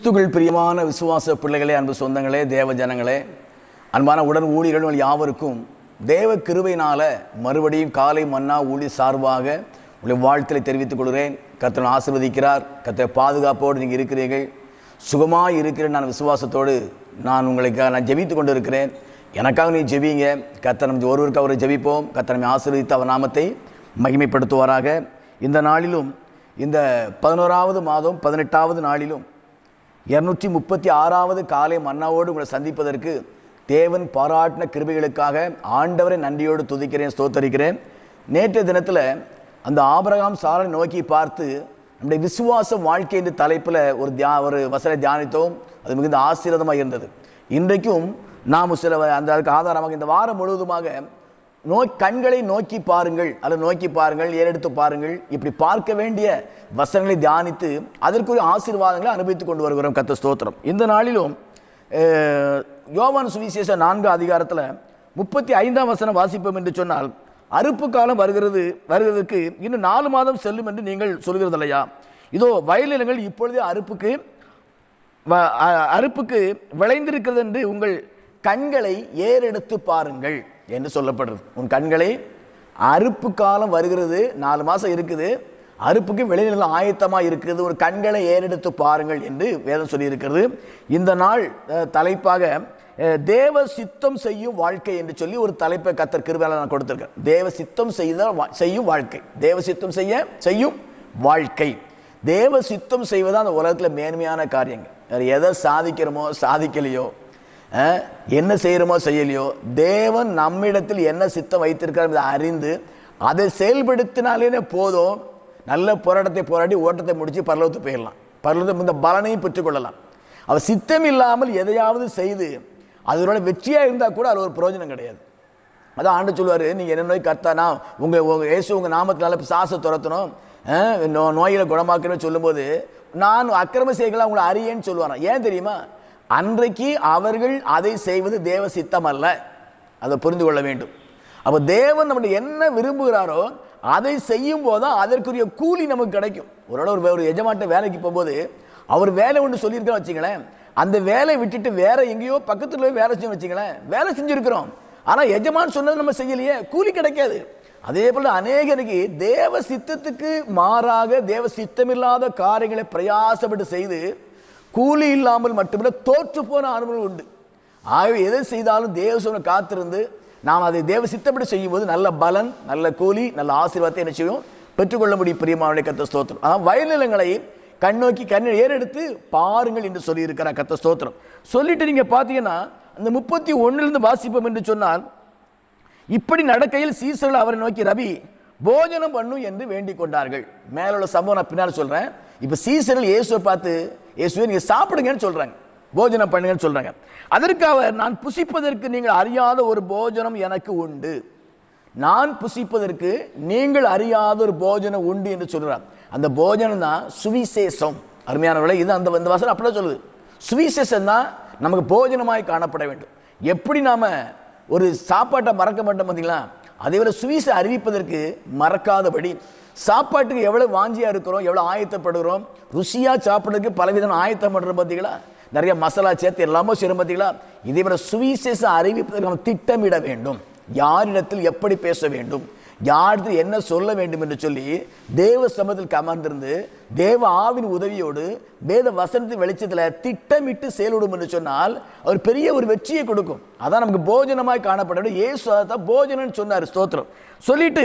கிறிஸ்துகள் பிரியமான விசுவாச பிள்ளைகளே அன்பு சொந்தங்களே தேவ ஜனங்களே அன்பான உடன் ஊழியர்கள் யாவருக்கும் தேவ கிருபையினால மறுபடியும் காலை மன்னா ஊழி சார்பாக உங்களை வாழ்த்தலை தெரிவித்துக் கொள்கிறேன் கர்த்தர் ஆசீர்வதிக்கிறார் கர்த்தர் பாதுகாப்போடு நீங்கள் இருக்கிறீர்கள் சுகமாக இருக்கிறேன் நான் விசுவாசத்தோடு நான் உங்களுக்கு நான் ஜெபித்து கொண்டு இருக்கிறேன் எனக்காக நீ ஜெபிங்க கர்த்தர் நம்ம ஒருவருக்கு அவரை ஜெபிப்போம் கர்த்தர் நம்மை ஆசீர்வதித்து அவர் நாமத்தை மகிமைப்படுத்துவாராக இந்த நாளிலும் இந்த பதினோராவது மாதம் பதினெட்டாவது நாளிலும் இருநூற்றி முப்பத்தி ஆறாவது காலை மன்னாவோடு உங்களை சந்திப்பதற்கு தேவன் பாராட்டின கிருபைகளுக்காக ஆண்டவரை நன்றியோடு துதிக்கிறேன் ஸ்தோத்தரிக்கிறேன் நேற்றைய தினத்தில் அந்த ஆபிரகாம் சாரனை நோக்கி பார்த்து நம்முடைய விசுவாச வாழ்க்கை என்ற தலைப்பில் ஒரு தியா ஒரு வசனை தியானித்தோம் அது மிகுந்த ஆசீர்வாதமாக இருந்தது இன்றைக்கும் நாம் சில அந்த அதுக்கு ஆதாரமாக இந்த வாரம் முழுவதுமாக நோய் கண்களை நோக்கி பாருங்கள் அல்லது நோக்கி பாருங்கள் ஏறெடுத்து பாருங்கள் இப்படி பார்க்க வேண்டிய வசனங்களை தியானித்து அதற்குரிய ஆசீர்வாதங்களை அனுபவித்துக் கொண்டு வருகிறோம் கத்த ஸ்தோத்திரம் இந்த நாளிலும் அஹ், யோவான் சுவிசேஷ நான்கு அதிகாரத்தில் முப்பத்தி ஐந்தாம் வசனம் வாசிப்போம் என்று சொன்னால் அறுப்பு காலம் வருகிறது வருகிறதுக்கு இன்னும் நாலு மாதம் செல்லும் என்று நீங்கள் சொல்கிறது இல்லையா இதோ வயலினங்கள் இப்பொழுதே அறுப்புக்கு வ- அ- அறுப்புக்கு விளைந்திருக்கிறது என்று உங்கள் கண்களை ஏறெடுத்து பாருங்கள் என்று சொல்லப்படுறது உன் கண்களை அறுப்பு காலம் வருகிறது நாலு மாதம் இருக்குது அறுப்புக்கு விளைநிலம் ஆயத்தமாக இருக்குது ஒரு கண்களை ஏறெடுத்து பாருங்கள் என்று வேதம் சொல்லியிருக்கிறது இந்த நாள் அஹ், தலைப்பாக அஹ், தேவ சித்தம் செய்யும் வாழ்க்கை என்று சொல்லி ஒரு தலைப்பை கத்தர் கிருபையால நான் கொடுத்துருக்கேன் தேவ சித்தம் செய்த வா- செய்யும் வாழ்க்கை தேவ சித்தம் செய்ய செய்யும் வாழ்க்கை தேவ சித்தம் செய்வது அந்த உலகத்தில் மேன்மையான காரியங்கள் வேறு எதை சாதிக்கிறோமோ சாதிக்கலையோ அஹ், என்ன செய்கிறோமோ செய்யலையோ தேவன் நம்மிடத்தில் என்ன சித்தம் வைத்திருக்கார் என்பதை அறிந்து அதை செயல்படுத்தினாலே போதும் நல்ல போராட்டத்தை போராடி ஓட்டத்தை முடித்து பரலோகத்துக்கு போயிடலாம் பரலோகத்தை இந்த பலனையும் பெற்றுக்கொள்ளலாம் அவர் சித்தம் இல்லாமல் எதையாவது செய்து அதோட வெற்றியாக இருந்தால் கூட அது ஒரு பிரயோஜனம் கிடையாது அதான் ஆண்டு சொல்லுவார் நீங்கள் என்ன நோய் கர்த்தானா உங்கள் உங்கள் இயேசு உங்கள் நாமத்தினால சாசை துரத்தணும் அஹ், நோ நோயில குணமாக்கணும்னு சொல்லும்போது நான் அக்கிரம செய்யலாம் உங்களை அறியேன்னு சொல்லுவாராம் ஏன் தெரியுமா அன்றைக்கு அவர்கள் அதை செய்வது தேவ சித்தம் அல்ல அதை புரிந்து கொள்ள வேண்டும் அப்போ தேவன் நம்முடைய என்ன விரும்புகிறாரோ அதை செய்யும் போது தான் அதற்குரிய கூலி நமக்கு கிடைக்கும் ஒரு நாள் ஒரு ஒரு எஜமான்ட்ட வேலைக்கு போகும்போது அவர் வேலை ஒன்று சொல்லியிருக்கோம் வச்சுங்களேன் அந்த வேலையை விட்டுட்டு வேற எங்கேயோ பக்கத்துல போய் வேலை செஞ்சு வச்சுங்களேன் வேலை செஞ்சிருக்கிறோம் ஆனால் எஜமான் சொன்னது நம்ம செய்யலையே கூலி கிடைக்காது அதே போல அநேகருக்கு தேவ சித்தத்துக்கு மாறாக தேவ சித்தமில்லாத காரியங்களை பிரயாசப்பட்டு செய்து கூலி இல்லாமல் மட்டுமில்ல தோற்று போன அனுபவம் உண்டு ஆகவே எதை செய்தாலும் தேவ சொன்ன காத்திருந்து நாம் அதை தேவ சித்தப்படி செய்யும்போது நல்ல பலன் நல்ல கூலி நல்ல ஆசீர்வாதத்தை என்ன செய்யும் பெற்றுக்கொள்ள முடியும் பிரியமாவளை கத்த ஸ்தோத்திரம் ஆனால் வயல்நிலங்களை கண்ணோக்கி கண்ணை ஏறெடுத்து பாருங்கள் என்று சொல்லியிருக்கிறார் கத்த ஸ்தோத்திரம் சொல்லிட்டு நீங்க பார்த்தீங்கன்னா அந்த முப்பத்தி ஒன்னிலிருந்து வாசிப்போம் என்று சொன்னால் இப்படி நடக்கையில் சீசர்கள் அவரை நோக்கி ரவி போஜனம் பண்ணும் என்று வேண்டிக் கொண்டார்கள் மேல உள்ள சம்பவம் நான் பின்னால் சொல்றேன் இப்ப சீசர்கள் இயேசுவை பார்த்து இயேசுவை நீங்க சாப்பிடுங்கன்னு சொல்றாங்க போஜனம் பண்ணுங்கன்னு சொல்றாங்க அதற்கு அவர் நான் புசிப்பதற்கு நீங்கள் அறியாத ஒரு போஜனம் எனக்கு உண்டு நான் புசிப்பதற்கு நீங்கள் அறியாத ஒரு போஜனம் உண்டு என்று சொல்றார் அந்த போஜனம் தான் சுவிசேஷம் அருமையானவர்களே இது அந்த இந்த வசனம் அப்படிதான் சொல்லுது சுவிசேஷம் தான் நமக்கு போஜனமாய் காணப்பட வேண்டும் எப்படி நாம ஒரு சாப்பாட்டை மறக்க மாட்டோம் பார்த்தீங்களா அதே போல சுவிச அறிவிப்பதற்கு மறக்காதபடி சாப்பாட்டுக்கு எவ்வளவு வாஞ்சியா இருக்கிறோம் எவ்வளவு ஆயத்தப்படுகிறோம் ருசியா சாப்பிட்றதுக்கு பலவிதம் ஆயத்தம் பண்றோம் பார்த்தீங்களா நிறைய மசாலா சேர்த்து எல்லாமே செய்யறோம் பார்த்தீங்களா இதே போல சுவிசேஷ அறிவிப்பதற்கு நம்ம திட்டமிட வேண்டும் யாரிடத்தில் எப்படி பேச வேண்டும் யாரிடத்தில் என்ன சொல்ல வேண்டும் என்று சொல்லி தேவ சமத்தில் அமர்ந்திருந்து தேவ ஆவின் உதவியோடு வேத வசனத்தின் வெளிச்சத்தில் திட்டமிட்டு செயல்படும் என்று சொன்னால் அவர் பெரிய ஒரு வெற்றியை கொடுக்கும் அதான் நமக்கு போஜனமாய் காணப்பட வேண்டும் இயேசு அதான் போஜனம்னு சொன்னார் ஸ்தோத்திரம் சொல்லிட்டு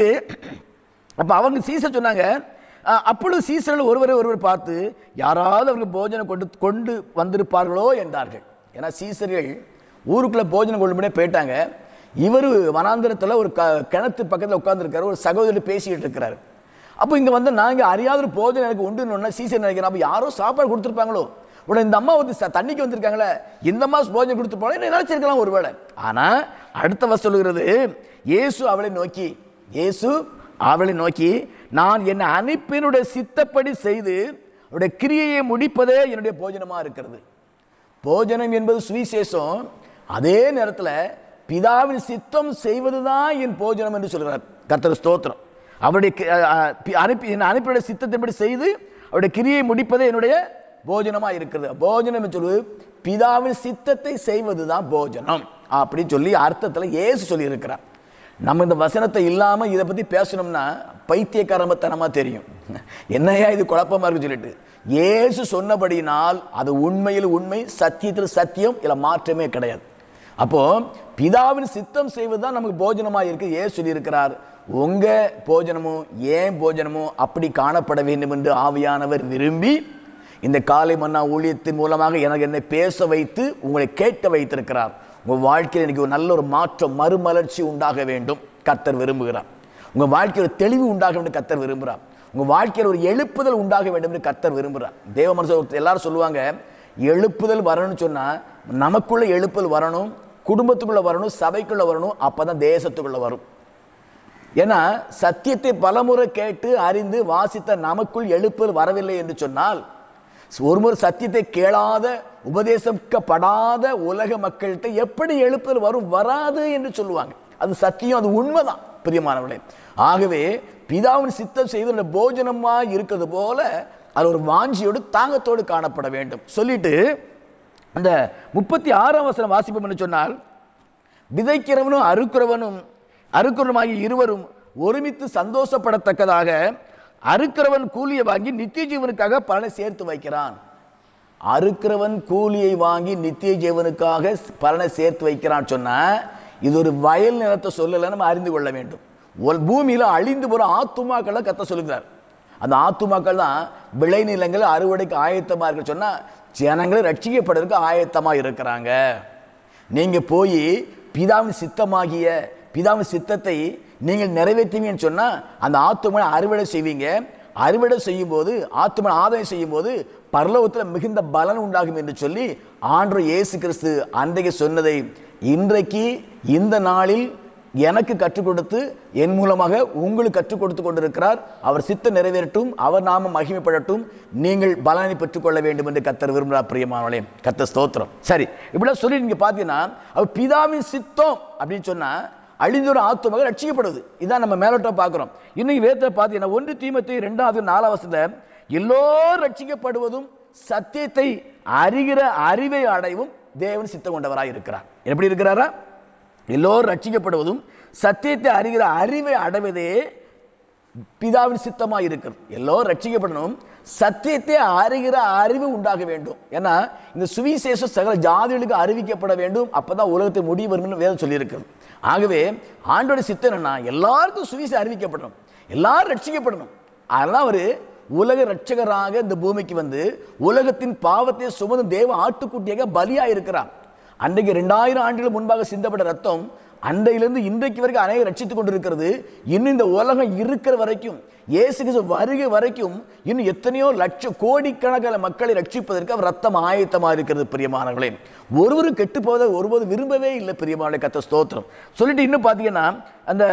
அப்போ அவங்க சீசர் சொன்னாங்க அஹ், அப்பொழுது சீசர்கள் ஒருவரை ஒருவர் பார்த்து யாராவது அவருக்கு போஜனம் கொண்டு கொண்டு வந்திருப்பார்களோ என்றார்கள் ஏன்னா சீசர்கள் ஊருக்குள்ளே போஜனம் கொள்ளும்படியே போயிட்டாங்க இவர் வனாந்திரத்தில் ஒரு க கிணத்து பக்கத்தில் உட்காந்துருக்காரு ஒரு சகோதரி பேசிக்கிட்டு இருக்கிறாரு அப்போ இங்கே வந்து நாங்கள் அறியாத ஒரு போஜனம் எனக்கு உண்டுன்னு சீசர் நினைக்கிறேன் அப்போ யாரோ சாப்பாடு கொடுத்துருப்பாங்களோ உடனே இந்த அம்மா வந்து ச- தண்ணிக்கு வந்திருக்காங்களே இந்த அம்மா போஜனம் கொடுத்துருப்பாங்களோ என்ன நினச்சிருக்கலாம் ஒருவேளை ஆனால் அடுத்த வசனம் சொல்லுகிறது இயேசு அவளை நோக்கி இயேசு அவளை நோக்கி நான் என்னை அனுப்பினுடைய சித்தப்படி செய்து அவருடைய கிரியையை முடிப்பதே என்னுடைய போஜனமா இருக்கிறது போஜனம் என்பது சுவிசேஷம் அதே நேரத்தில் பிதாவின் சித்தம் செய்வதுதான் என் போஜனம் என்று சொல்கிறார் கர்த்தர் ஸ்தோத்திரம் அவருடைய கி- அ, அ, பி- அனுப்பி என்னை அனுப்பியுடைய சித்தத்தின்படி செய்து அவருடைய கிரியை முடிப்பதே என்னுடைய போஜனமா இருக்கிறது போஜனம் சொல்லுவது பிதாவின் சித்தத்தை செய்வது தான் போஜனம் அப்படின்னு சொல்லி அர்த்தத்தில் இயேசு சொல்லி இருக்கிறார் நம்ம இந்த வசனத்தை இல்லாமல் இதை பற்றி பேசணும்னா பைத்தியக்காரமத்தனமாக தெரியும் என்னையா இது குழப்பமா இருக்கு சொல்லிட்டு இயேசு சொன்னபடியினால் அது உண்மையில் உண்மை சத்தியத்தில் சத்தியம் இல்லை மாற்றமே கிடையாது அப்போ பிதாவின் சித்தம் செய்வது தான் நமக்கு போஜனமாக இருக்கு ஏன் சொல்லியிருக்கிறார் உங்க போஜனமும் ஏன் போஜனமும் அப்படி காணப்பட வேண்டும் என்று ஆவியானவர் விரும்பி இந்த காலை மன்னா ஊழியத்தின் மூலமாக எனக்கு என்னை பேச வைத்து உங்களை கேட்க வைத்திருக்கிறார் உங்கள் வாழ்க்கையில் இன்னைக்கு ஒரு நல்ல ஒரு மாற்றம் மறுமலர்ச்சி உண்டாக வேண்டும் கர்த்தர் விரும்புகிறார் உங்கள் வாழ்க்கையில் ஒரு தெளிவு உண்டாக வேண்டும் கர்த்தர் விரும்புகிறார் உங்கள் வாழ்க்கையில் ஒரு எழுப்புதல் உண்டாக வேண்டும் என்று கர்த்தர் விரும்புகிறார் தேவ மனுஷர் எல்லாரும் சொல்லுவாங்க எழுப்புதல் வரணும்னு சொன்னால் நமக்குள்ள எழுப்புதல் வரணும் குடும்பத்துக்குள்ள வரணும் சபைக்குள்ள வரணும் அப்பதான் தேசத்துக்குள்ள வரும் ஏன்னா சத்தியத்தை பலமுறை கேட்டு அறிந்து வாசித்த நமக்குள் எழுப்புதல் வரவில்லை என்று சொன்னால் ஒருமுறை சத்தியத்தை கேளாத உபதேசிக்கப்படாத உலக மக்கள்கிட்ட எப்படி எழுப்புதல் வரும் வராது என்று சொல்லுவாங்க அது சத்தியம் அது உண்மைதான் பிரியமானவர்களே ஆகவே பிதாவின் சித்தம் செய்து போஜனமா இருக்கிறது போல அது ஒரு வாஞ்சியோடு தாங்கத்தோடு காணப்பட வேண்டும் சொல்லிட்டு அந்த முப்பத்தி ஆறாம் வசனம் வாசிப்போம் என்று சொன்னால் விதைக்கிறவனும் அறுக்கிறவனும் அறுக்கிறவனுமாகிய இருவரும் ஒருமித்து சந்தோஷப்படத்தக்கதாக அறுக்கிறவன் கூலியை வாங்கி நித்திய ஜீவனுக்காக பலனை சேர்த்து வைக்கிறான் அறுக்கிறவன் கூலியை வாங்கி நித்திய ஜீவனுக்காக பலனை சேர்த்து வைக்கிறான் சொன்னா இது ஒரு வயல் நிலத்தை சொல்லலை நம்ம அறிந்து கொள்ள வேண்டும் ஒரு பூமியில அழிந்து போற ஆத்துமாக்களை கத்த சொல்லுகிறார் அந்த ஆத்துமாக்கள் தான் விளைநிலங்கள் அறுவடைக்கு ஆயத்தமா இருக்க சொன்னா ஜனங்கள் ரட்சிக்கப்படுறதுக்கு ஆயத்தமா இருக்கிறாங்க நீங்க போய் பிதாவின் சித்தமாகிய பிதாவின் சித்தத்தை நீங்கள் நிறைவேற்றுவீங்கன்னு சொன்னா அந்த ஆத்துமனை அறுவடை செய்வீங்க அறுவடை செய்யும்போது ஆத்துமனை ஆதாயம் செய்யும்போது பரலோகத்தில் மிகுந்த பலன் உண்டாகும் என்று சொல்லி ஆண்டு இயேசு கிறிஸ்து அன்றைக்கு சொன்னதை இன்றைக்கு இந்த நாளில் எனக்கு கற்றுக் கொடுத்து என் மூலமாக உங்களுக்கு கற்றுக் கொடுத்து கொண்டிருக்கிறார் அவர் சித்த நிறைவேறட்டும் அவர் நாம மகிமைப்படட்டும் நீங்கள் பலனை பெற்றுக்கொள்ள வேண்டும் என்று கத்தர் விரும்புகிறார் பிரியமானவளே கத்த ஸ்தோத்திரம் சரி இப்படிலாம் சொல்லி நீங்க பார்த்தீங்கன்னா அவர் பிதாவின் சித்தம் அப்படின்னு சொன்னா அழிந்தொரு ஆத்துமாக ரட்சிக்கப்படுது இதான் நம்ம மேலோட்டம் பார்க்குறோம் இன்னைக்கு வேதத்தை பார்த்தீங்கன்னா ஒன்று தீமத்தை ரெண்டாவது நாலாவது வசனத்துல எல்லோரும் ரட்சிக்கப்படுவதும் சத்தியத்தை அறிகிற அறிவை அடைவும் தேவன் சித்தம் கொண்டவராய் இருக்கிறார் எப்படி இருக்கிறாரா எல்லோரும் ரட்சிக்கப்படுவதும் சத்தியத்தை அறிகிற அறிவை அடைவதே பிதாவின் சித்தமாக இருக்கிறது எல்லோரும் ரட்சிக்கப்படணும் சத்தியத்தை அறிகிற அறிவு உண்டாக வேண்டும் ஏன்னா இந்த சுவிசேஷம் சகல ஜாதிகளுக்கு அறிவிக்கப்பட வேண்டும் அப்பதான் உலகத்தை முடிவு வரும்னு வேதம் சொல்லியிருக்கிறது ஆகவே ஆண்டோட சித்தம் என்னன்னா எல்லாருக்கும் சுவிசேஷம் அறிவிக்கப்படணும் எல்லாரும் ரட்சிக்கப்படணும் அதெல்லாம் அவர் உலக ரட்சகராக இந்த பூமிக்கு வந்து உலகத்தின் பாவத்தை சுமந்து தேவ ஆட்டுக்குட்டியாக பலியா இருக்கிறார் அன்றைக்கு ரெண்டாயிரம் ஆண்டுகள் முன்பாக சிந்தப்பட்ட ரத்தம் அன்றையிலிருந்து இன்றைக்கு வரைக்கும் அநேக ரட்சித்துக் கொண்டிருக்கிறது இன்னும் இந்த உலகம் இருக்கிற வரைக்கும் இயேசு கிறிஸ்து வருகை வரைக்கும் இன்னும் எத்தனையோ லட்சம் கோடிக்கணக்கான மக்களை ரட்சிப்பதற்கு அவர் ரத்தம் ஆயத்தமா இருக்கிறது பிரியமானவர்களே ஒருவரும் கெட்டு போவதை ஒருபோது விரும்பவே இல்லை பிரியமானவர்களே கத்த ஸ்தோத்திரம் சொல்லிட்டு இன்னும் பார்த்தீங்கன்னா அந்த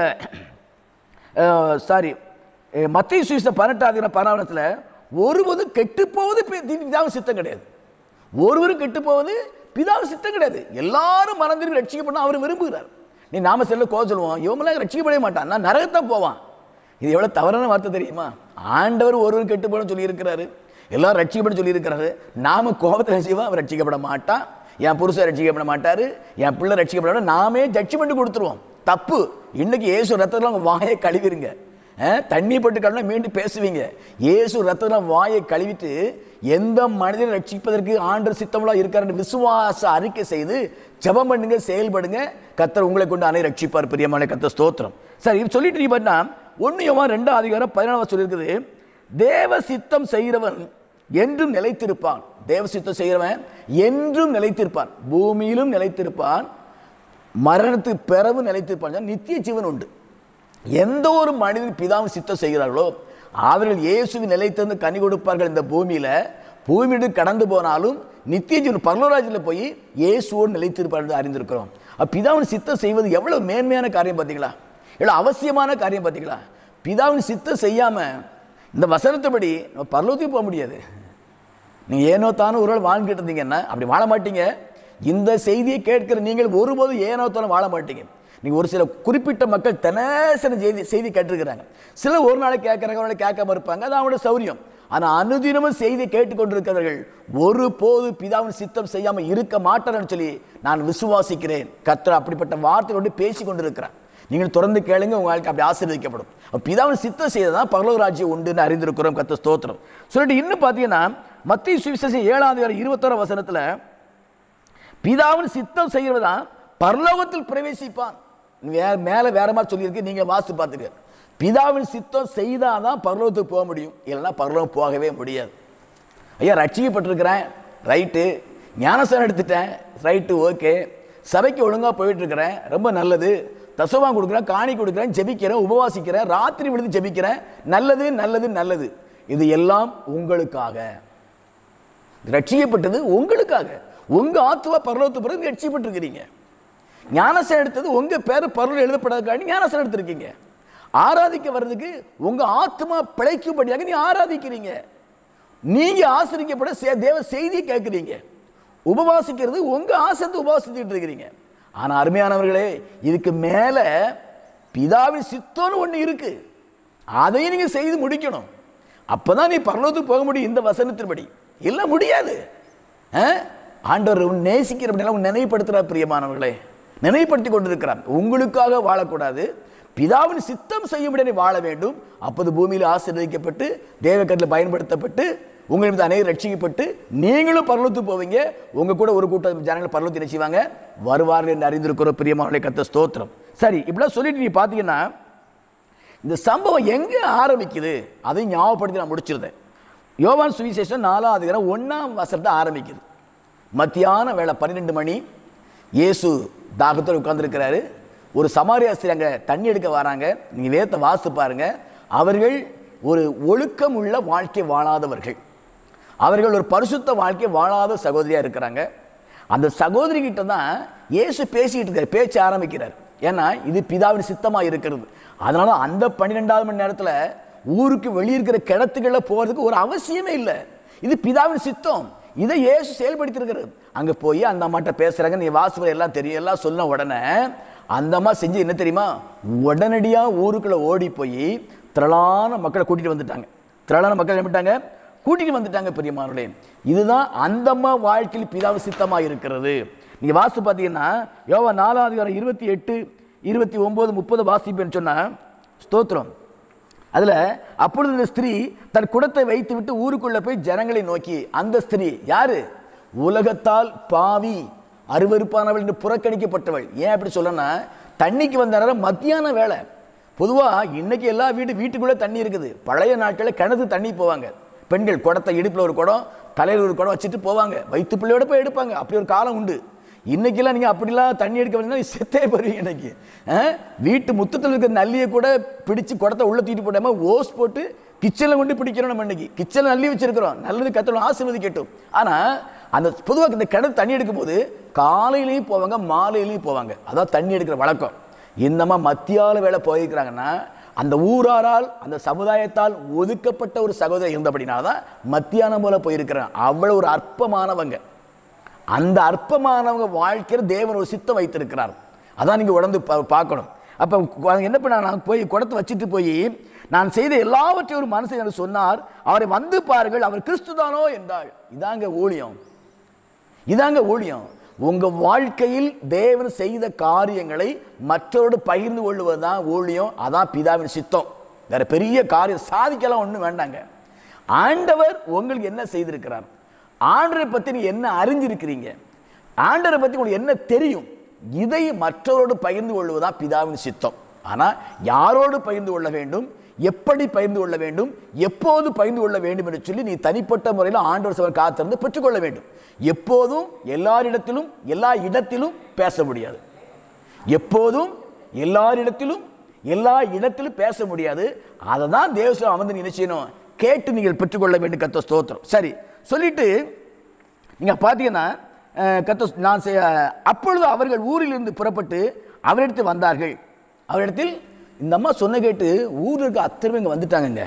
சாரி மத்திய சுவிச பன்னெண்டாவது பராமரத்தில் ஒருபோதும் கெட்டு போவது பிதாவின் சித்தம் கிடையாது ஒருவரும் கெட்டு போவது பிதாவின் சித்தம் கிடையாது எல்லாரும் மறந்து ரட்சிக்கப்படணும் அவர் விரும்புகிறார் நீ நாம செல்ல கோவம் சொல்லுவோம் இவங்களாம் ரட்சிக்கப்படவே மாட்டான் நான் நரகத்தான் போவான் இது எவ்வளவு தவறான வார்த்தை தெரியுமா ஆண்டவர் ஒருவர் கெட்டு போகணும்னு சொல்லி இருக்கிறாரு எல்லாரும் ரட்சிக்கப்பட சொல்லி இருக்கிறாரு நாம கோபத்தில் செய்வோம் அவர் ரட்சிக்கப்பட மாட்டான் என் புருஷன் ரட்சிக்கப்பட மாட்டாரு என் பிள்ளை ரட்சிக்கப்பட நாமே ஜட்ஜ்மெண்ட் கொடுத்துருவோம் தப்பு இன்னைக்கு ஏசு ரத்தத்தில் உங்க வாயை கழுவிருங்க அஹ், தண்ணி போட்டு கழுவினா மீண்டும் பேசுவீங்க இயேசு ரத்தத்தில் வாயை கழுவிட்டு எந்த மனிதனை ரட்சிப்பதற்கு ஆண்டு சித்தமுள்ள இருக்காருன்னு விசுவாச அறிக்கை செய்து ஜெபம் பண்ணுங்க செயல்படுங்க கத்தர் உங்களை கொண்டு அனை ரட்சிப்பார் பிரியமான கத்தர் ஸ்தோத்திரம் சரி இது சொல்லிட்டு நீ பண்ணா ஒன்று யோவான் ரெண்டாம் அதிகாரம் பதினாலாம் சொல்லியிருக்குது தேவ சித்தம் செய்கிறவன் என்றும் நிலைத்திருப்பான் தேவ சித்தம் செய்கிறவன் என்றும் நிலைத்திருப்பான் பூமியிலும் நிலைத்திருப்பான் மரணத்துக்கு பிறகு நிலைத்திருப்பான் நித்திய ஜீவன் உண்டு எந்த ஒரு மனிதன் பிதாவின் சித்தம் செய்கிறார்களோ அவர்கள் இயேசுவின் நிலைத்திருந்து கனி கொடுப்பார்கள் இந்த பூமியில பூமியிட்டு கடந்து போனாலும் நித்திய ஜீவன் பரலோராஜில் போய் இயேசுவோடு நிலைத்திருப்பார்கள் என்று அறிந்திருக்கிறோம் அப்ப பிதாவின் சித்தம் செய்வது எவ்வளவு மேன்மையான காரியம் பார்த்தீங்களா எவ்வளவு அவசியமான காரியம் பார்த்தீங்களா பிதாவின் சித்தம் செய்யாம இந்த வசனத்தைப்படி நம்ம பரலோகத்துக்கு போக முடியாது நீங்க ஏனோ தானோ ஒரு நாள் வாழ்ந்துட்டு இருந்தீங்கன்னா அப்படி வாழ மாட்டீங்க இந்த செய்தியை கேட்கிற நீங்கள் ஒருபோதும் ஏனோ தானோ வாழ மாட்டீங்க நீங்க ஒரு சில குறிப்பிட்ட மக்கள் தினசரி செய்தி செய்தி கேட்டிருக்கிறாங்க சில ஒரு நாளைக்கு கேட்கறாங்க ஒரு நாளைக்கு கேட்காம இருப்பாங்க அது அவங்களோட சௌரியம் ஆனா அனுதினமும் செய்தி கேட்டுக்கொண்டிருக்கிறவர்கள் ஒருபோது பிதாவின் சித்தம் செய்யாம இருக்க மாட்டார்னு சொல்லி நான் விசுவாசிக்கிறேன் கர்த்தர் அப்படிப்பட்ட வார்த்தைகளோடு பேசி கொண்டிருக்கிறார் நீங்கள் தொடர்ந்து கேளுங்க உங்க வாழ்க்கை அப்படி ஆசீர்வதிக்கப்படும் அப்ப பிதாவின் சித்தம் செய்ததான் பரலோக ராஜ்யம் உண்டுன்னு அறிந்திருக்கிறோம் கத்த ஸ்தோத்திரம் சொல்லிட்டு இன்னும் பார்த்தீங்கன்னா மத்திய சுவிசேஷம் ஏழாம் அதிகாரம் இருபத்தோராம் வசனத்துல பிதாவின் சித்தம் செய்கிறதான் பரலோகத்தில் பிரவேசிப்பான் வேற மேல வேற மாதிரி சொல்லியிருக்கு நீங்க வாசி பார்த்துக்க பிதாவின் சித்தம் செய்தாதான் பரலோகத்துக்கு போக முடியும் இல்லைன்னா பரலோகம் போகவே முடியாது ஐயா ரட்சிக்கப்பட்டிருக்கிறேன் ரைட்டு ஞானசனம் எடுத்துட்டேன் ரைட்டு ஓகே சபைக்கு ஒழுங்காக போயிட்டு இருக்கிறேன் ரொம்ப நல்லது தசவான் கொடுக்குறேன் காணி கொடுக்குறேன் ஜெபிக்கிறேன் உபவாசிக்கிறேன் ராத்திரி விழுந்து ஜெபிக்கிறேன் நல்லது நல்லது நல்லது இது எல்லாம் உங்களுக்காக ரட்சிக்கப்பட்டது உங்களுக்காக உங்க ஆத்துவா பரலோகத்து பிறகு ரட்சிக்கப்பட்டிருக்கிறீங்க ஞானசனம் எடுத்தது உங்க பேர் பரலோகம் எழுதப்படாதக்காண்டி ஞானசனம் எடுத்திருக்கீங்க ஆராதிக்க வர்றதுக்கு உங்க ஆத்மா பிழைக்கும்படியாக நீ ஆராதிக்கிறீங்க நீங்க ஆசிரிக்கப்பட சே- தேவ செய்தியை கேட்குறீங்க உபவாசிக்கிறது உங்க ஆசத்தை உபவாசிச்சுட்டு இருக்கிறீங்க ஆனா அருமையானவர்களே இதுக்கு மேல பிதாவின் சித்தம்னு ஒண்ணு இருக்கு அதையும் நீங்க செய்து முடிக்கணும் அப்பதான் நீ பரலோகத்துக்கு போக முடியும் இந்த வசனத்தின்படி இல்ல முடியாது ஆ? ஆண்டவர் உன் நேசிக்கிறபடினால உன் நினைவுபடுத்துறார் பிரியமானவர்களே நினைவுபடுத்தி கொண்டிருக்கிறார் உங்களுக்காக வாழக்கூடாது பிதாவின் சித்தம் செய்யும்படி நீ வாழ வேண்டும் அப்போது பூமியில் ஆசீர்வதிக்கப்பட்டு தேவக்கத்தில் பயன்படுத்தப்பட்டு உங்கள் மீது அநேகர் ரட்சிக்கப்பட்டு நீங்களும் பரலோகத்துக்கு போவீங்க உங்க கூட ஒரு கூட்டம் ஜனங்கள் பரலோகத்தை என்ன செய்வாங்க வருவார்கள் என்று அறிந்திருக்கிற பிரியமானவர்களே கத்த ஸ்தோத்திரம் சரி இப்படிலாம் சொல்லிட்டு நீ பார்த்தீங்கன்னா இந்த சம்பவம் எங்க ஆரம்பிக்குது அதை ஞாபகப்படுத்தி நான் முடிச்சிருந்தேன் யோவான் சுவிசேஷம் நாலாம் அதிகாரம் ஒன்றாம் வசனத்தை ஆரம்பிக்குது மத்தியான வேளை பன்னிரெண்டு மணி இயேசு தாகத்தோடு உட்கார்ந்திருக்கிறாரு ஒரு சமாரியா ஸ்திரீ அங்கே தண்ணி எடுக்க வராங்க நீங்கள் வேதத்தை வாசித்து பாருங்க அவர்கள் ஒரு ஒழுக்கம் உள்ள வாழ்க்கை வாழாதவர்கள் அவர்கள் ஒரு பரிசுத்த வாழ்க்கை வாழாத சகோதரியா இருக்கிறாங்க அந்த சகோதரி கிட்ட தான் இயேசு பேசிக்கிட்டு இருக்காரு பேச்ச ஆரம்பிக்கிறார் ஏன்னா இது பிதாவின் சித்தமா இருக்கிறது அதனால அந்த பன்னிரெண்டாவது மணி நேரத்துல ஊருக்கு வெளியே இருக்கிற கிணத்துகளில் போறதுக்கு ஒரு அவசியமே இல்லை இது பிதாவின் சித்தம் இதை இயேசு செயல்படுத்தி இருக்கிறது அங்க போய் அந்த அம்மாட்ட பேசுறாங்க நீ வாசுவர் எல்லாம் தெரியும் எல்லாம் சொன்ன உடனே அந்த அம்மா செஞ்சு என்ன தெரியுமா உடனடியா ஊருக்குள்ள ஓடி போய் திரளான மக்களை கூட்டிட்டு வந்துட்டாங்க திரளான மக்கள் என்ன பண்ணிட்டாங்க கூட்டிட்டு வந்துட்டாங்க பெரியமானவர்களே இதுதான் அந்த அம்மா வாழ்க்கையில் பிதாவு சித்தமா இருக்கிறது நீங்க வாசி பார்த்தீங்கன்னா யோவா நாலாம் அதிகாரம் இருபத்தி எட்டு இருபத்தி ஒன்பது முப்பது வாசிப்பேன்னு சொன்னா ஸ்தோத்திரம் அதுல அப்பொழுது இந்த ஸ்திரீ தன் குடத்தை வைத்து விட்டு ஊருக்குள்ள போய் ஜனங்களை நோக்கி அந்த ஸ்திரீ யாரு உலகத்தால் பாவி அருவருப்பானவள் என்று புறக்கணிக்கப்பட்டவள் ஏன் அப்படி சொல்லனா தண்ணிக்கு வந்த நேரம் மத்தியான வேலை பொதுவா இன்னைக்கு எல்லா வீடு வீட்டுக்குள்ள தண்ணி இருக்குது பழைய நாட்களில் கிணத்து தண்ணி போவாங்க பெண்கள் குடத்தை இடுப்புல ஒரு குடம் தலையில் ஒரு குடம் வச்சுட்டு போவாங்க வயிற்று பிள்ளையோட போய் எடுப்பாங்க அப்படி ஒரு காலம் உண்டு இன்னைக்கெல்லாம் நீங்கள் அப்படிலாம் தண்ணி எடுக்க வந்தீங்கன்னா செத்தே போயிருவீங்க இன்னைக்கு ஆ? வீட்டு முத்தத்தில் இருக்கிற நல்லியை கூட பிடிச்சு குடத்தை உள்ள தூக்கிட்டு போடாம ஓஸ் போட்டு கிச்சனில் கொண்டு பிடிக்கிறோம் நம்ம இன்னைக்கு கிச்சனில் நல்லி வச்சிருக்கிறோம் நல்லது கத்தணும் ஆசீர்வதிக்கட்டும் ஆனால் அந்த பொதுவாக இந்த கிணறு தண்ணி எடுக்கும்போது காலையிலையும் போவாங்க மாலையிலையும் போவாங்க அதான் தண்ணி எடுக்கிற வழக்கம் இந்தமா மத்தியால வேலை போயிருக்கிறாங்கன்னா அந்த ஊராரால் அந்த சமுதாயத்தால் ஒதுக்கப்பட்ட ஒரு சகோதரர் இருந்தபடினால தான் மத்தியானம் போல போயிருக்கிறாங்க அவ்வளவு ஒரு அற்பமானவங்க அந்த அற்பமானவங்க வாழ்க்கையில் தேவன் ஒரு சித்தம் வைத்திருக்கிறார் அதான் நீங்க உடந்து பா- பார்க்கணும் அப்ப அவங்க என்ன பண்ணாங்க போய் குடத்தை வச்சுட்டு போய் நான் செய்த எல்லாவற்றையும் ஒரு மனுஷன் என்று சொன்னார் அவரை வந்து பாருங்கள் அவர் கிறிஸ்துதானோ என்றாள் இதாங்க ஊழியம் இதாங்க ஊழியம் உங்க வாழ்க்கையில் தேவன் செய்த காரியங்களை மற்றவரோடு பகிர்ந்து கொள்வதுதான் ஊழியம் அதான் பிதாவின் சித்தம் வேற பெரிய காரியம் சாதிக்கலாம் ஒண்ணும் வேண்டாங்க ஆண்டவர் உங்களுக்கு என்ன செய்திருக்கிறார் ஆண்டரை பத்தி நீங்க என்ன அறிஞ்சிருக்கிறீங்க ஆண்டரை பத்தி உங்களுக்கு என்ன தெரியும் இதை மற்றவரோடு பகிர்ந்து கொள்வதுதான் பிதாவின் சித்தம் ஆனா யாரோடு பகிர்ந்து கொள்ள வேண்டும் எப்படி பகிர்ந்து கொள்ள வேண்டும் எப்போது பகிர்ந்து கொள்ள வேண்டும் என்று சொல்லி நீ தனிப்பட்ட முறையில் ஆண்டவர் சபை காத்திருந்து பெற்றுக்கொள்ள வேண்டும் எப்போதும் எல்லாரிடத்திலும் எல்லா இடத்திலும் பேச முடியாது எப்போதும் எல்லாரிடத்திலும் எல்லா இடத்திலும் பேச முடியாது அதை தான் தேவசம் அமர்ந்து நீ என்ன செய்யணும் கேட்டு நீங்கள் பெற்றுக்கொள்ள வேண்டும் கத்த ஸ்தோத்திரம் சரி சொல்லிட்டு நீங்க பார்த்தீங்கன்னா அஹ், கத்த நான் செய்- அப்பொழுது அவர்கள் ஊரிலிருந்து புறப்பட்டு அவரிடத்தில் வந்தார்கள் அவரிடத்தில் இந்த அம்மா சொன்ன கேட்டு ஊரில் இருக்க அத்தனை பேர் இங்கே வந்துட்டாங்கங்க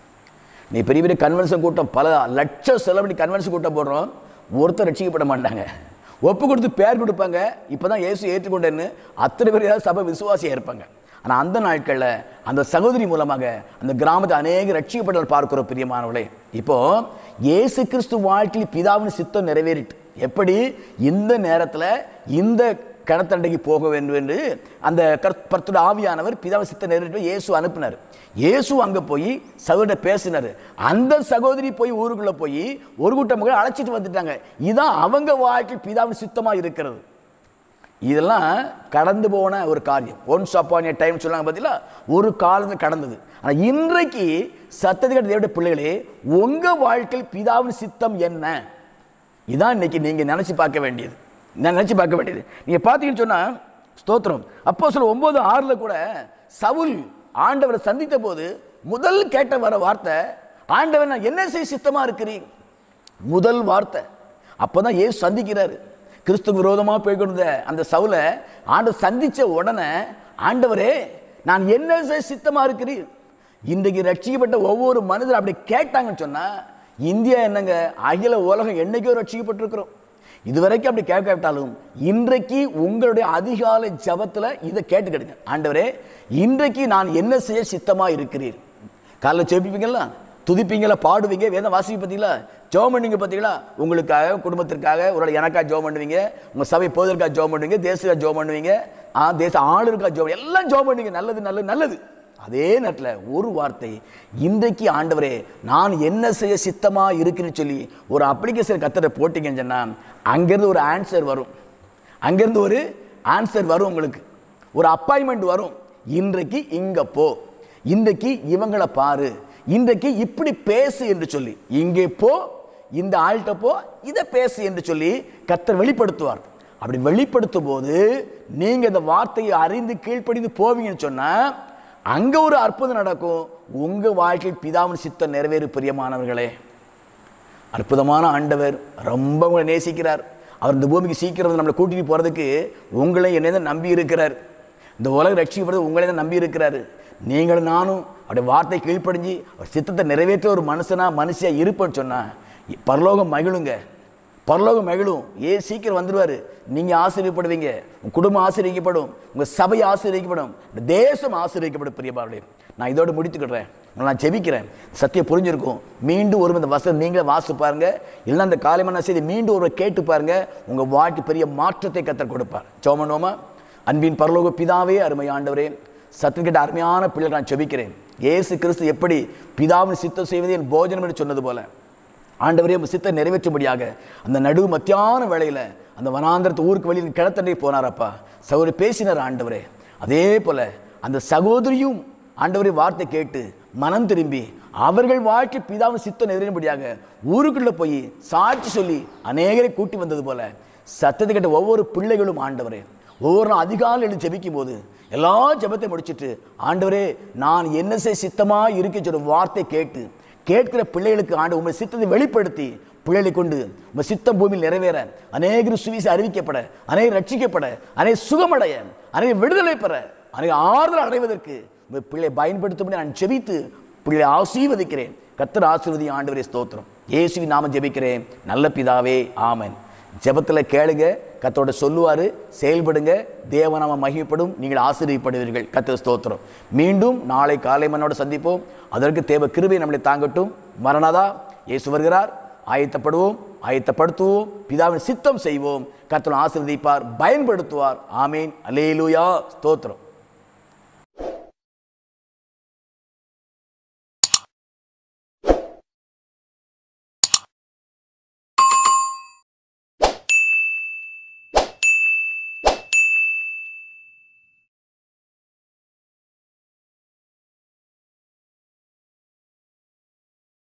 நீ பெரிய பெரிய கன்வென்ஷன் கூட்டம் பல லட்சம் செலவு பண்ணி கன்வென்ஷன் கூட்டம் போடுறோம் ஒருத்தர் ரட்சிக்கப்பட மாட்டாங்க ஒப்பு கொடுத்து பேர் கொடுப்பாங்க இப்போ தான் இயேசு ஏற்றுக்கொண்டேன்னு அத்தனை பேர் ஏதாவது சபை விசுவாசியாக இருப்பாங்க ஆனால் அந்த நாட்களில் அந்த சகோதரி மூலமாக அந்த கிராமத்தை அநேக ரட்சிக்கப்பட்டல் பார்க்கிற பிரியமானவளே இப்போ இயேசு கிறிஸ்து வாழ்க்கையில் பிதாவின் சித்தம் நிறைவேறிட்டு எப்படி இந்த நேரத்தில் இந்த கணத்தண்டைக்கு போக வேண்டும் என்று அந்த கர்த்தருடைய ஆவியானவர் பிதாவின் சித்தம் நிறைவேற்றி இயேசு அனுப்பினார் இயேசு அங்கே போய் சகோதர பேசினார் அந்த சகோதரி போய் ஊருக்குள்ளே போய் ஒரு கூட்டம் மக்களை அழைச்சிட்டு வந்துட்டாங்க இதான் அவங்க வாழ்க்கை பிதாவின் சித்தமாக இருக்கிறது இதெல்லாம் கடந்து போன ஒரு காரியம் ஒன்ஸ் அப்பான் டைம் சொன்னாங்க பார்த்தீங்களா ஒரு காலத்தில் கடந்தது ஆனால் இன்றைக்கு சத்தத்துக்கிட்ட தேவடைய பிள்ளைகளே உங்கள் வாழ்க்கையில் பிதாவின் சித்தம் என்ன இதான் இன்னைக்கு நீங்கள் நினச்சி பார்க்க வேண்டியது நான் நினச்சி பார்க்க வேண்டியது நீங்கள் பார்த்தீங்கன்னு சொன்னால் ஸ்தோத்திரம் அப்போ சொல்ல ஒம்பது ஆறில் கூட சவுல் ஆண்டவரை சந்தித்த போது முதல் கேட்ட வர வார்த்தை ஆண்டவர் நான் என்ன செய்ய சித்தமாக இருக்கிறீங்க முதல் வார்த்தை அப்போ தான் ஏசு சந்திக்கிறாரு கிறிஸ்து விரோதமாக போய்கொண்ட அந்த சவுலை ஆண்டவர் சந்தித்த உடனே ஆண்டவரே நான் என்ன செய்ய சித்தமாக இருக்கிறீர் இன்றைக்கு ரட்சிக்கப்பட்ட ஒவ்வொரு மனிதரும் அப்படி கேட்டாங்கன்னு சொன்னால் இந்தியா என்னங்க அகில உலகம் என்னைக்கோ ரட்சிக்கப்பட்டிருக்கிறோம் இதுவரைக்கும் அப்படி கேட்காவிட்டாலும் இன்றைக்கு உங்களுடைய அதிகாலை ஜபத்தில் இதை கேட்டுக்கிடுங்க ஆண்டவரே இன்றைக்கு நான் என்ன செய்ய சித்தமாக இருக்கிறீர் காலைல செபிப்பீங்களா துதிப்பீங்களா பாடுவீங்க வேதம் வாசிக்க பார்த்தீங்களா ஜோம் பண்ணுவீங்க பார்த்தீங்களா உங்களுக்காக குடும்பத்திற்காக ஒரு எனக்காக ஜோம் பண்ணுவீங்க உங்கள் சபை போதற்காக ஜோம் பண்ணுவீங்க தேசத்துக்காக ஜோம் பண்ணுவீங்க ஆ தேச ஆளுக்காக ஜோம் எல்லாம் ஜோம் பண்ணுவீங்க நல்லது நல்லது நல்லது அதே நேரத்தில் ஒரு வார்த்தை இன்றைக்கு ஆண்டவரே நான் என்ன செய்ய சித்தமாக இருக்குன்னு சொல்லி ஒரு அப்ளிகேஷன் கத்தரை போட்டிங்கன்னு சொன்னால் அங்கேருந்து ஒரு ஆன்சர் வரும் அங்கேருந்து ஒரு ஆன்சர் வரும் உங்களுக்கு ஒரு அப்பாயின்மெண்ட் வரும் இன்றைக்கு இங்கே போ இன்றைக்கு இவங்களை பாரு இன்றைக்கு இப்படி பேசு என்று சொல்லி இங்கே போ இந்த ஆள்கிட்ட போ இதை பேசு என்று சொல்லி கத்தர் வெளிப்படுத்துவார் அப்படி வெளிப்படுத்தும் போது நீங்கள் இந்த வார்த்தையை அறிந்து கீழ்ப்படிந்து போவீங்கன்னு சொன்னால் அங்கே ஒரு அற்புதம் நடக்கும் உங்கள் வாழ்க்கையில் பிதாவின் சித்தம் நிறைவேறு பிரியமானவர்களே அற்புதமான ஆண்டவர் ரொம்ப உங்களை நேசிக்கிறார் அவர் இந்த பூமிக்கு சீக்கிரம் வந்து நம்மளை கூட்டிட்டு போகிறதுக்கு உங்களை என்னை தான் நம்பி இருக்கிறார் இந்த உலக ரட்சிக்கப்படுறது உங்களே தான் நம்பி இருக்கிறாரு நீங்களும் நானும் அவருடைய வார்த்தை கீழ்ப்படிஞ்சு அவர் சித்தத்தை நிறைவேற்ற ஒரு மனுஷனா மனுஷியா இருப்பேன்னு சொன்னா பரலோகம் மகிழுங்க பரலோகம் மகிழும் ஏ சீக்கிரம் வந்துடுவார் நீங்கள் ஆசீர்வப்படுவீங்க உங்கள் குடும்பம் ஆசீர்வதிக்கப்படும் உங்கள் சபை ஆசீர்வதிக்கப்படும் இந்த தேசம் ஆசீர்வதிக்கப்படும் பிரியபாருடைய நான் இதோடு முடித்துக்கிடுறேன் உங்களை நான் ஜெபிக்கிறேன் சத்தியம் புரிஞ்சிருக்கும் மீண்டும் ஒரு இந்த வசனம் நீங்களே வாசித்து பாருங்க இல்லைன்னா இந்த காலைமான செய்தி மீண்டும் ஒரு கேட்டு பாருங்க உங்கள் வாழ்க்கை பெரிய மாற்றத்தை கத்தர் கொடுப்பார் சோமனோமா அன்பின் பரலோக பிதாவே அருமை ஆண்டவரே சத்தியக்கிட்ட அருமையான பிள்ளை நான் ஜெபிக்கிறேன் இயேசு கிறிஸ்து எப்படி பிதாவின் சித்தம் செய்வது என் போஜனம் என்று சொன்னது போல ஆண்டவரே உங்கள் சித்தை நிறைவேற்றும்படியாக அந்த நடு மத்தியான வேளையில் அந்த வனாந்திரத்து ஊருக்கு வெளியில் கிணத்தண்டை போனாரப்பா சகோதரி பேசினார் ஆண்டவரே அதே போல அந்த சகோதரியும் ஆண்டவரே வார்த்தை கேட்டு மனம் திரும்பி அவர்கள் வாழ்க்கை பிதாவின் சித்தம் நிறைவேறும்படியாக ஊருக்குள்ளே போய் சாட்சி சொல்லி அநேகரை கூட்டி வந்தது போல சத்தத்தை கேட்ட ஒவ்வொரு பிள்ளைகளும் ஆண்டவரே ஒவ்வொரு நாள் அதிகாலை எழுதி ஜெபிக்கும் போது எல்லா ஜெபத்தையும் முடிச்சிட்டு ஆண்டவரே நான் என்ன செய்ய சித்தமாக இருக்குன்னு சொல்ற வார்த்தை கேட்டு கேட்கிற பிள்ளைகளுக்கு ஆண்டு உங்கள் சித்தத்தை வெளிப்படுத்தி பிள்ளைகளை கொண்டு உங்கள் சித்தம் பூமியில் நிறைவேற அநேகர் சுவிசை அறிவிக்கப்பட அநேகர் ரட்சிக்கப்பட அநேக சுகமடைய அநேக விடுதலை பெற அநேக ஆறுதல் அடைவதற்கு உங்கள் பிள்ளை பயன்படுத்தும்படி நான் ஜெபித்து பிள்ளை ஆசீர்வதிக்கிறேன் கத்தர் ஆசீர்வதி ஆண்டவரே ஸ்தோத்திரம் இயேசுவின் நாம ஜெபிக்கிறேன் நல்ல பிதாவே ஆமென் ஜெபத்தில் கேளுங்க கத்தோட சொல்லுவார் செயல்படுங்க தேவநாம மகிமைப்படும் நீங்கள் ஆசீர்வதிப்படுவீர்கள் கத்தர் ஸ்தோத்திரம் மீண்டும் நாளை காலை மண்ணோட சந்திப்போம் அதற்கு தேவ கிருபை நம்மளை தாங்கட்டும் மரணதா இயேசு வருகிறார் ஆயத்தப்படுவோம் ஆயத்தப்படுத்துவோம் பிதாவின் சித்தம் செய்வோம் கர்த்தர் ஆசீர்வதிப்பார் பயன்படுத்துவார் ஆமீன் அலேலுயா ஸ்தோத்திரம்